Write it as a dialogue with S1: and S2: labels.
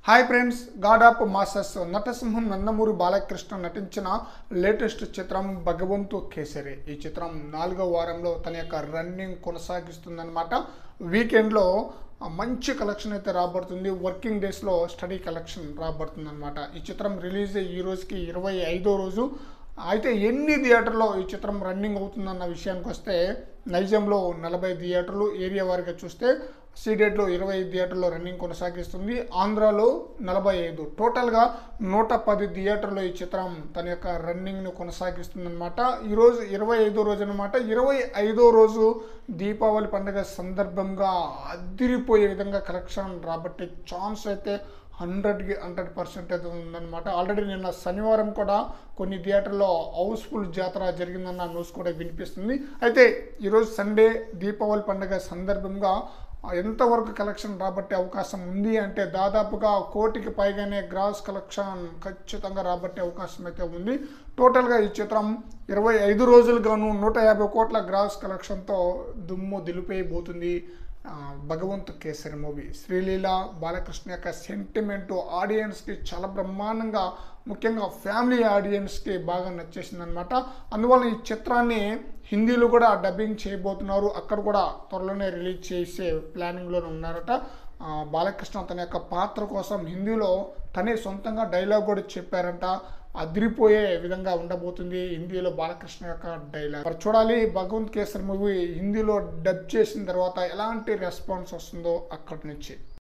S1: hi friends god of masses నటసింహం నందమూరి బాలకృష్ణ నటించిన latest చిత్రం భగవంతు కేసరి ఈ చిత్రం నాలుగో వారంలో తన యొక్క రన్నింగ్ కొనసాగిస్తుందన్నమాట వీకెండ్లో మంచి కలెక్షన్ అయితే రాబడుతుంది వర్కింగ్ డేస్లో స్టడీ కలెక్షన్ రాబడుతుంది అనమాట ఈ చిత్రం రిలీజ్ ఈ రోజుకి ఇరవై ఐదో రోజు అయితే ఎన్ని థియేటర్లో ఈ చిత్రం రన్నింగ్ అవుతుందన్న విషయానికి వస్తే నైజంలో నలభై థియేటర్లు ఏరియా వారిగా చూస్తే సీడెడ్లో ఇరవై ఐదు థియేటర్లో రన్నింగ్ కొనసాగిస్తుంది ఆంధ్రాలో నలభై ఐదు టోటల్గా నూట పది థియేటర్లో ఈ చిత్రం తన యొక్క రన్నింగ్ను కొనసాగిస్తుందన్నమాట ఈరోజు ఇరవై ఐదో రోజు అనమాట ఇరవై ఐదో రోజు దీపావళి పండుగ సందర్భంగా అదిరిపోయే విధంగా కలెక్షన్ రాబట్టే ఛాన్స్ అయితే హండ్రెడ్కి హండ్రెడ్ పర్సెంట్ అయితే ఉందన్నమాట ఆల్రెడీ నిన్న శనివారం కూడా కొన్ని థియేటర్లో హౌస్ఫుల్ జాతర జరిగిందన్న న్యూస్ కూడా వినిపిస్తుంది అయితే ఈరోజు సండే దీపావళి పండుగ సందర్భంగా ఎంతవరకు కలెక్షన్ రాబట్టే అవకాశం ఉంది అంటే దాదాపుగా కోటికి పైగానే గ్రాస్ కలెక్షన్ ఖచ్చితంగా రాబట్టే అవకాశం అయితే ఉంది టోటల్గా ఈ చిత్రం ఇరవై ఐదు రోజులుగాను నూట యాభై కోట్ల గ్రాస్ కలెక్షన్తో దుమ్ము దులిపైపోతుంది ఆ, భగవంత్ కేసరి మూవీ శ్రీలీల బాలకృష్ణ యొక్క సెంటిమెంట్ ఆడియన్స్కి చాలా బ్రహ్మాండంగా ముఖ్యంగా ఫ్యామిలీ ఆడియన్స్కి బాగా నచ్చేసింది అనమాట అందువల్ల ఈ చిత్రాన్ని హిందీలో కూడా డబ్బింగ్ చేయబోతున్నారు అక్కడ కూడా త్వరలోనే రిలీజ్ చేసే ప్లానింగ్లోనే ఉన్నారట ఆ, బాలకృష్ణ తన యొక్క పాత్ర కోసం హిందీలో తనే సొంతంగా డైలాగ్ కూడా చెప్పారంట అదిరిపోయే విధంగా ఉండబోతుంది హిందీలో బాలకృష్ణ యొక్క డైలాగ్ మరి చూడాలి భగవంత్ కేసరి మూవీ హిందీలో డబ్ చేసిన తర్వాత ఎలాంటి రెస్పాన్స్ వస్తుందో అక్కడి నుంచి